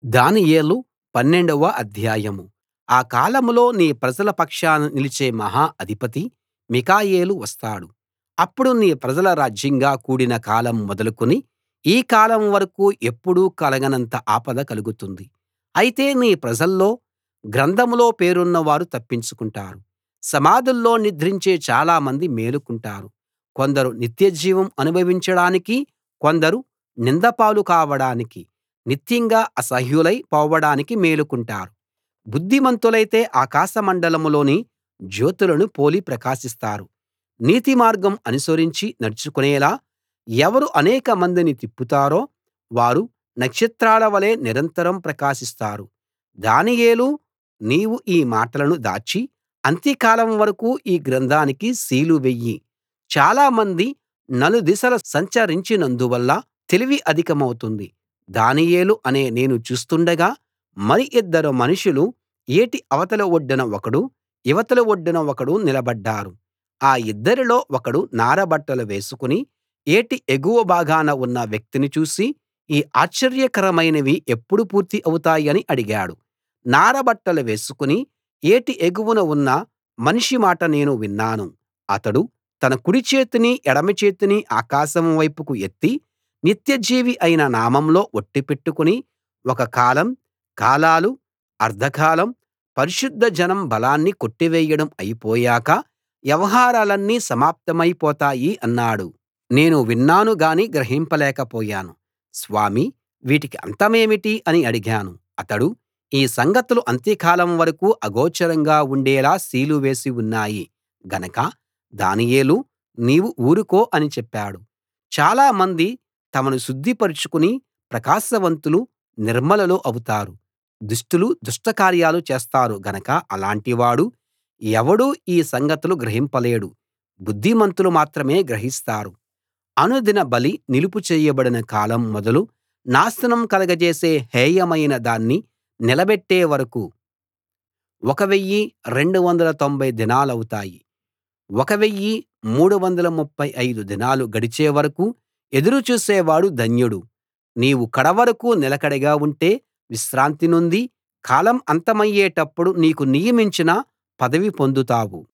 దానియేలు పన్నెండవ అధ్యాయం ఆ కాలంలో నీ ప్రజల పక్షాన నిలిచే మహా అధిపతి మిఖాయేలు వస్తాడు అప్పుడు నీ ప్రజలు రాజ్యంగా కూడిన కాలం మొదలుకుని ఈ కాలం వరకూ ఎప్పుడూ కలగనంత ఆపద కలుగుతుంది అయితే నీ ప్రజల్లో గ్రంథంలో పేరున్నవారు తప్పించుకుంటారు సమాధుల్లో నిద్రించే చాలామంది మేలుకుంటారు కొందరు నిత్యజీవం అనుభవించడానికీ కొందరు నింద పాలు కావడానికీ నిత్యంగా అసహ్యులై పోవడానికీ మేలుకుంటారు బుద్ధిమంతులైతే ఆకాశమండలంలోని జ్యోతులను పోలి ప్రకాశిస్తారు నీతిమార్గం అనుసరించి నడుచుకునేలా ఎవరు అనేకమందిని తిప్పుతారో వారు నక్షత్రాల వలె నిరంతరం ప్రకాశిస్తారు దానియేలూ నీవు ఈ మాటలను దాచి అంత్యకాలం వరకూ ఈ గ్రంథానికి సీలు వెయ్యి చాలామంది నలుదిశలా సంచరించినందువల్ల తెలివి అధికమవుతుంది దానియేలు అనే నేను చూస్తుండగా మరి ఇద్దరు మనుషులు ఏటి అవతలి ఒడ్డున ఒకడు ఇవతలి ఒడ్డున ఒకడు నిలబడ్డారు ఆ ఇద్దరిలో ఒకడు నార బట్టలు వేసుకుని ఏటి ఎగువ భాగాన ఉన్న వ్యక్తిని చూసి ఈ ఆశ్చర్యకరమైనవి ఎప్పుడు పూర్తి అవుతాయని అడిగాడు నార బట్టలు వేసుకుని ఏటి ఎగువన ఉన్న మనిషి మాట నేను విన్నాను అతడు తన కుడి చేతినీ ఎడమ చేతినీ ఆకాశం వైపుకు ఎత్తి నిత్యజీవి అయిన నామంలో ఒట్టు పెట్టుకుని ఒక కాలం కాలాలు అర్థకాలం పరిశుద్ధ జనం బలాన్ని కొట్టివేయడం అయిపోయాక వ్యవహారాలన్నీ సమాప్తమైపోతాయి అన్నాడు నేను విన్నాను గాని గ్రహింపలేకపోయాను స్వామీ వీటికి అంతమేమిటి అని అడిగాను అతడు ఈ సంగతులు అంత్యకాలం వరకూ అగోచరంగా ఉండేలా సీలు వేసి ఉన్నాయి గనక దానియేలూ నీవు ఊరుకో అని చెప్పాడు చాలామంది తమను శుద్ధిపరచుకుని ప్రకాశవంతులు నిర్మలులు అవుతారు దుష్టులు దుష్టకార్యాలు చేస్తారు గనక అలాంటివాడు ఎవడూ ఈ సంగతులు గ్రహింపలేడు బుద్ధిమంతులు మాత్రమే గ్రహిస్తారు అనుదిన బలి నిలుపు చేయబడిన కాలం మొదలు నాశనం కలగజేసే హేయమైన దాన్ని నిలబెట్టే వరకూ 1 290 దినాలవుతాయి 1 335 దినాలు గడిచే వరకూ ఎదురు చూసేవాడు ధన్యుడు నీవు కడవరకూ నిలకడగా ఉంటే విశ్రాంతి నొంది కాలం అంతమయ్యేటప్పుడు నీకు నియమించిన పదవి పొందుతావు